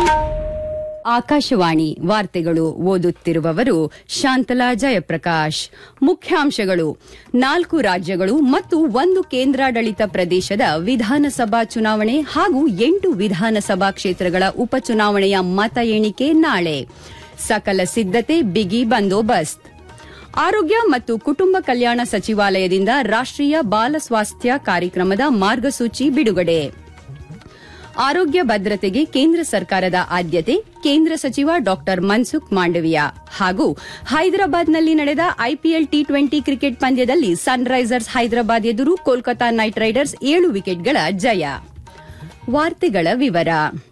ಆಕಾಶವಾಣಿ ವಾರ್ತೆಗಳು ಓದುತ್ತಿರುವವರು ಶಾಂತಲಾ ಜಯಪ್ರಕಾಶ್ ಮುಖ್ಯಾಂಶಗಳು ನಾಲ್ಕು ರಾಜ್ಯಗಳು ಮತ್ತು ಒಂದು ಕೇಂದ್ರಾಡಳಿತ ಪ್ರದೇಶದ ವಿಧಾನಸಭಾ ಚುನಾವಣೆ ಹಾಗೂ ಎಂಟು ವಿಧಾನಸಭಾ ಕ್ಷೇತ್ರಗಳ ಉಪಚುನಾವಣೆಯ ಮತ ಎಣಿಕೆ ನಾಳೆ ಸಕಲ ಸಿದ್ದತೆ ಬಿಗಿ ಬಂದೋಬಸ್ತ್ ಆರೋಗ್ಯ ಮತ್ತು ಕುಟುಂಬ ಕಲ್ಯಾಣ ಸಚಿವಾಲಯದಿಂದ ರಾಷ್ಟೀಯ ಬಾಲ ಸ್ವಾಸ್ಥ್ಯ ಕಾರ್ಯಕ್ರಮದ ಮಾರ್ಗಸೂಚಿ ಬಿಡುಗಡೆ ಆರೋಗ್ಯ ಭದ್ರತೆಗೆ ಕೇಂದ್ರ ಸರ್ಕಾರದ ಆದ್ಯತೆ ಕೇಂದ್ರ ಸಚಿವ ಡಾ ಮನ್ಸುಖ್ ಮಾಂಡವಿಯಾ ಹಾಗೂ ಹೈದರಾಬಾದ್ನಲ್ಲಿ ನಡೆದ ಐಪಿಎಲ್ ಟಿ ಟ್ವೆಂಟಿ ಕ್ರಿಕೆಟ್ ಪಂದ್ಯದಲ್ಲಿ ಸನ್ರೈಸರ್ಸ್ ಹೈದರಾಬಾದ್ ಎದುರು ಕೋಲ್ಕತಾ ನೈಟ್ ರೈಡರ್ಸ್ ಏಳು ವಿಕೆಟ್ಗಳ ಜಯ ವಾರ್ತೆಗಳ ವಿವರ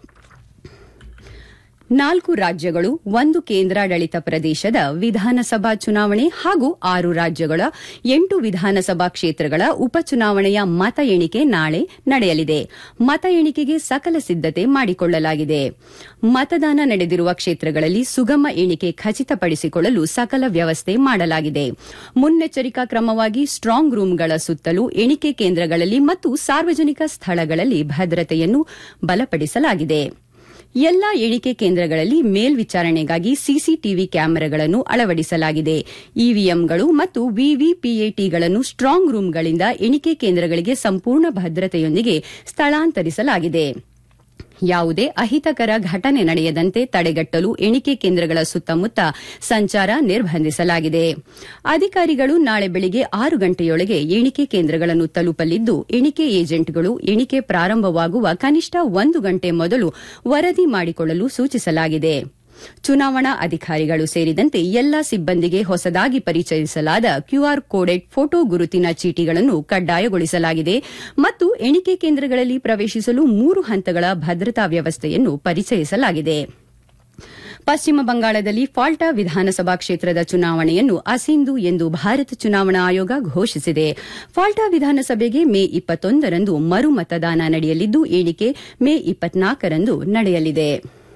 ನಾಲ್ಕು ರಾಜ್ಯಗಳು ಒಂದು ಕೇಂದ್ರಾಡಳಿತ ಪ್ರದೇಶದ ವಿಧಾನಸಭಾ ಚುನಾವಣೆ ಹಾಗೂ ಆರು ರಾಜ್ಯಗಳ ಎಂಟು ವಿಧಾನಸಭಾ ಕ್ಷೇತ್ರಗಳ ಉಪಚುನಾವಣೆಯ ಮತ ಎಣಿಕೆ ನಾಳೆ ನಡೆಯಲಿದೆ ಮತ ಎಣಿಕೆಗೆ ಸಕಲ ಸಿದ್ದತೆ ಮಾಡಿಕೊಳ್ಳಲಾಗಿದೆ ಮತದಾನ ನಡೆದಿರುವ ಕ್ಷೇತ್ರಗಳಲ್ಲಿ ಸುಗಮ ಎಣಿಕೆ ಖಚಿತಪಡಿಸಿಕೊಳ್ಳಲು ಸಕಲ ವ್ಯವಸ್ಥೆ ಮಾಡಲಾಗಿದೆ ಮುನ್ನೆಚ್ಚರಿಕಾ ಕ್ರಮವಾಗಿ ಸ್ಟ್ರಾಂಗ್ ರೂಂಗಳ ಸುತ್ತಲೂ ಎಣಿಕೆ ಕೇಂದ್ರಗಳಲ್ಲಿ ಮತ್ತು ಸಾರ್ವಜನಿಕ ಸ್ಥಳಗಳಲ್ಲಿ ಭದ್ರತೆಯನ್ನು ಬಲಪಡಿಸಲಾಗಿದೆ ಎಲ್ಲಾ ಎಣಿಕೆ ಕೇಂದ್ರಗಳಲ್ಲಿ ಮೇಲ್ವಿಚಾರಣೆಗಾಗಿ ಸಿಸಿಟಿವಿ ಕ್ಯಾಮೆರಾಗಳನ್ನು ಅಳವಡಿಸಲಾಗಿದೆ ಇವಿಎಂಗಳು ಮತ್ತು ವಿವಿಪಿಎಟಿಗಳನ್ನು ಸ್ಟ್ರಾಂಗ್ ರೂಂಗಳಿಂದ ಎಣಿಕೆ ಕೇಂದ್ರಗಳಿಗೆ ಸಂಪೂರ್ಣ ಭದ್ರತೆಯೊಂದಿಗೆ ಸ್ಥಳಾಂತರಿಸಲಾಗಿದೆ ಯಾವುದೇ ಅಹಿತಕರ ಘಟನೆ ನಡೆಯದಂತೆ ತಡೆಗಟ್ಟಲು ಎಣಿಕೆ ಕೇಂದ್ರಗಳ ಸುತ್ತಮುತ್ತ ಸಂಚಾರ ನಿರ್ಬಂಧಿಸಲಾಗಿದೆ ಅಧಿಕಾರಿಗಳು ನಾಳೆ ಬೆಳಗ್ಗೆ ಆರು ಗಂಟೆಯೊಳಗೆ ಎಣಿಕೆ ಕೇಂದ್ರಗಳನ್ನು ತಲುಪಲಿದ್ದು ಎಣಿಕೆ ಏಜೆಂಟ್ಗಳು ಎಣಿಕೆ ಪ್ರಾರಂಭವಾಗುವ ಕನಿಷ್ಠ ಒಂದು ಗಂಟೆ ಮೊದಲು ವರದಿ ಮಾಡಿಕೊಳ್ಳಲು ಸೂಚಿಸಲಾಗಿದೆ ಚುನಾವಣಾ ಅಧಿಕಾರಿಗಳು ಸೇರಿದಂತೆ ಎಲ್ಲಾ ಸಿಬ್ಬಂದಿಗೆ ಹೊಸದಾಗಿ ಪರಿಚಯಿಸಲಾದ ಕ್ಯೂಆರ್ ಕೋಡೆಡ್ ಫೋಟೋ ಗುರುತಿನ ಚೀಟಿಗಳನ್ನು ಕಡ್ಡಾಯಗೊಳಿಸಲಾಗಿದೆ ಮತ್ತು ಎಣಿಕೆ ಕೇಂದ್ರಗಳಲ್ಲಿ ಪ್ರವೇಶಿಸಲು ಮೂರು ಹಂತಗಳ ಭದ್ರತಾ ವ್ಯವಸ್ಥೆಯನ್ನು ಪರಿಚಯಿಸಲಾಗಿದೆ ಪಶ್ಚಿಮ ಬಂಗಾಳದಲ್ಲಿ ಫಾಲ್ಟಾ ವಿಧಾನಸಭಾ ಕ್ಷೇತ್ರದ ಚುನಾವಣೆಯನ್ನು ಅಸಿಂಧು ಎಂದು ಭಾರತ ಚುನಾವಣಾ ಆಯೋಗ ಘೋಷಿಸಿದೆ ಫಾಲ್ಟಾ ವಿಧಾನಸಭೆಗೆ ಮೇ ಇಪ್ಪತ್ತೊಂದರಂದು ಮರು ಮತದಾನ ನಡೆಯಲಿದ್ದು ಎಣಿಕೆ ಮೇ ಇಪ್ಪತ್ನಾಲ್ಕರಂದು ನಡೆಯಲಿದೆ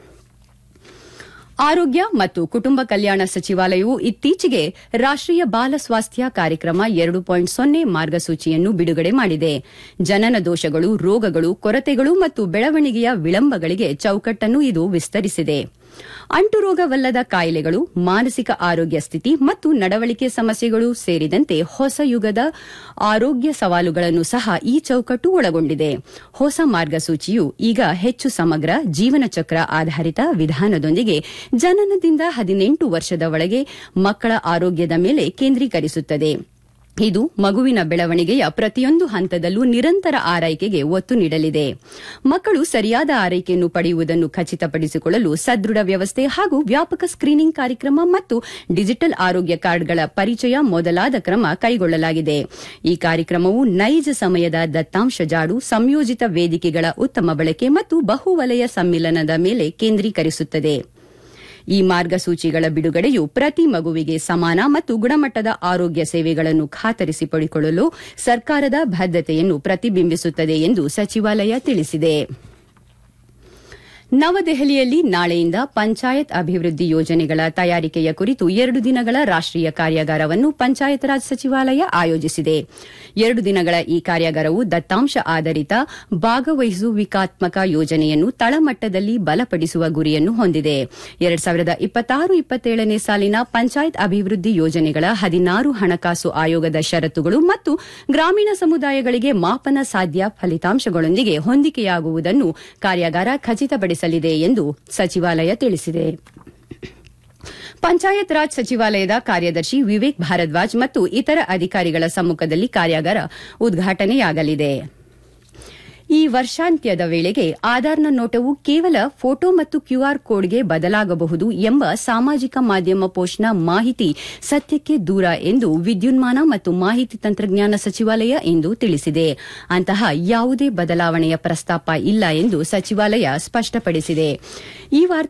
ಆರೋಗ್ಯ ಮತ್ತು ಕುಟುಂಬ ಕಲ್ಯಾಣ ಸಚಿವಾಲಯವು ಇತ್ತೀಚೆಗೆ ರಾಷ್ಟೀಯ ಬಾಲ ಸ್ವಾಸ್ಥ್ಯ ಕಾರ್ಯಕ್ರಮ ಎರಡು ಪಾಯಿಂಟ್ ಸೊನ್ನೆ ಮಾರ್ಗಸೂಚಿಯನ್ನು ಬಿಡುಗಡೆ ಮಾಡಿದೆ ಜನನ ದೋಷಗಳು ರೋಗಗಳು ಕೊರತೆಗಳು ಮತ್ತು ಬೆಳವಣಿಗೆಯ ವಿಳಂಬಗಳಿಗೆ ಚೌಕಟ್ಟನ್ನು ಇದು ವಿಸ್ತರಿಸಿದೆ ಅಂಟುರೋಗವಲ್ಲದ ಕಾಯಿಲೆಗಳು ಮಾನಸಿಕ ಆರೋಗ್ಯ ಸ್ಥಿತಿ ಮತ್ತು ನಡವಳಿಕೆ ಸಮಸ್ಯೆಗಳು ಸೇರಿದಂತೆ ಹೊಸ ಯುಗದ ಆರೋಗ್ಯ ಸವಾಲುಗಳನ್ನು ಸಹ ಈ ಚೌಕಟ್ಟು ಒಳಗೊಂಡಿದೆ ಹೊಸ ಮಾರ್ಗಸೂಚಿಯು ಈಗ ಹೆಚ್ಚು ಸಮಗ್ರ ಜೀವನ ಚಕ್ರ ಆಧಾರಿತ ವಿಧಾನದೊಂದಿಗೆ ಜನನದಿಂದ ಹದಿನೆಂಟು ವರ್ಷದ ಒಳಗೆ ಮಕ್ಕಳ ಆರೋಗ್ಯದ ಮೇಲೆ ಕೇಂದ್ರೀಕರಿಸುತ್ತದೆ ಇದು ಮಗುವಿನ ಬೆಳವಣಿಗೆಯ ಪ್ರತಿಯೊಂದು ಹಂತದಲ್ಲೂ ನಿರಂತರ ಆರೈಕೆಗೆ ಒತ್ತು ನೀಡಲಿದೆ ಮಕ್ಕಳು ಸರಿಯಾದ ಆರೈಕೆಯನ್ನು ಪಡೆಯುವುದನ್ನು ಖಚಿತಪಡಿಸಿಕೊಳ್ಳಲು ಸದೃಢ ವ್ಯವಸ್ಥೆ ಹಾಗೂ ವ್ಯಾಪಕ ಸ್ಕ್ರೀನಿಂಗ್ ಕಾರ್ಯಕ್ರಮ ಮತ್ತು ಡಿಜಿಟಲ್ ಆರೋಗ್ಯ ಕಾರ್ಡ್ಗಳ ಪರಿಚಯ ಮೊದಲಾದ ಕ್ರಮ ಕೈಗೊಳ್ಳಲಾಗಿದೆ ಈ ಕಾರ್ಯಕ್ರಮವು ನೈಜ ಸಮಯದ ದತ್ತಾಂಶ ಜಾಡು ಸಂಯೋಜಿತ ವೇದಿಕೆಗಳ ಉತ್ತಮ ಬಳಕೆ ಮತ್ತು ಬಹುವಲಯ ಸಮ್ಮಿಲನದ ಮೇಲೆ ಕೇಂದ್ರೀಕರಿಸುತ್ತದೆ ಈ ಮಾರ್ಗಸೂಚಿಗಳ ಬಿಡುಗಡೆಯು ಪ್ರತಿ ಮಗುವಿಗೆ ಸಮಾನ ಮತ್ತು ಗುಣಮಟ್ಟದ ಆರೋಗ್ಯ ಸೇವೆಗಳನ್ನು ಖಾತರಿಸಿಪಡಿಕೊಳ್ಳಲು ಸರ್ಕಾರದ ಬದ್ದತೆಯನ್ನು ಪ್ರತಿಬಿಂಬಿಸುತ್ತದೆ ಎಂದು ಸಚಿವಾಲಯ ತಿಳಿಸಿದೆ ನವದೆಹಲಿಯಲ್ಲಿ ನಾಳೆಯಿಂದ ಪಂಚಾಯತ್ ಅಭಿವೃದ್ಧಿ ಯೋಜನೆಗಳ ತಯಾರಿಕೆಯ ಕುರಿತು ಎರಡು ದಿನಗಳ ರಾಷ್ಟೀಯ ಕಾರ್ಯಾಗಾರವನ್ನು ಪಂಚಾಯತ್ ರಾಜ್ ಸಚಿವಾಲಯ ಆಯೋಜಿಸಿದೆ ಎರಡು ದಿನಗಳ ಈ ಕಾರ್ಯಾಗಾರವು ದತ್ತಾಂಶ ಆಧಾರಿತ ಭಾಗವಹಿಸುವಿಕಾತ್ಮಕ ಯೋಜನೆಯನ್ನು ತಳಮಟ್ಟದಲ್ಲಿ ಬಲಪಡಿಸುವ ಗುರಿಯನ್ನು ಹೊಂದಿದೆ ಎರಡು ಸಾವಿರದ ಇಪ್ಪತ್ತಾರು ಇಪ್ಪತ್ತೇಳನೇ ಸಾಲಿನ ಪಂಚಾಯತ್ ಅಭಿವೃದ್ಧಿ ಯೋಜನೆಗಳ ಹದಿನಾರು ಹಣಕಾಸು ಆಯೋಗದ ಷರತ್ತುಗಳು ಮತ್ತು ಗ್ರಾಮೀಣ ಸಮುದಾಯಗಳಿಗೆ ಮಾಪನ ಸಾಧ್ಯ ಫಲಿತಾಂಶಗಳೊಂದಿಗೆ ಹೊಂದಿಕೆಯಾಗುವುದನ್ನು ಕಾರ್ಯಾಗಾರ ಖಚಿತಪಡಿಸಿದೆ ಲಿದೆ ಎಂದು ಸಚಿವಾಲಯ ತಿಳಿಸಿದೆ ಪಂಚಾಯತ್ ರಾಜ್ ಸಚಿವಾಲಯದ ಕಾರ್ಯದರ್ಶಿ ವಿವೇಕ್ ಭಾರದ್ವಾಜ್ ಮತ್ತು ಇತರ ಅಧಿಕಾರಿಗಳ ಸಮ್ಮುಖದಲ್ಲಿ ಕಾರ್ಯಾಗಾರ ಉದ್ಘಾಟನೆಯಾಗಲಿದೆ ಈ ವರ್ಷಾಂತ್ಯದ ವೇಳೆಗೆ ಆಧಾರ್ನ ನೋಟವು ಕೇವಲ ಫೋಟೋ ಮತ್ತು ಕ್ಯೂಆರ್ ಕೋಡ್ಗೆ ಬದಲಾಗಬಹುದು ಎಂಬ ಸಾಮಾಜಿಕ ಮಾಧ್ಯಮ ಪೋಸ್ಟ್ನ ಮಾಹಿತಿ ಸತ್ಯಕ್ಕೆ ದೂರ ಎಂದು ವಿದ್ಯುನ್ಮಾನ ಮತ್ತು ಮಾಹಿತಿ ತಂತ್ರಜ್ಞಾನ ಸಚಿವಾಲಯ ಇಂದು ತಿಳಿಸಿದೆ ಅಂತಹ ಯಾವುದೇ ಬದಲಾವಣೆಯ ಪ್ರಸ್ತಾಪ ಇಲ್ಲ ಎಂದು ಸಚಿವಾಲಯ ಸ್ಪಷ್ಟಪಡಿಸಿದೆ ಈ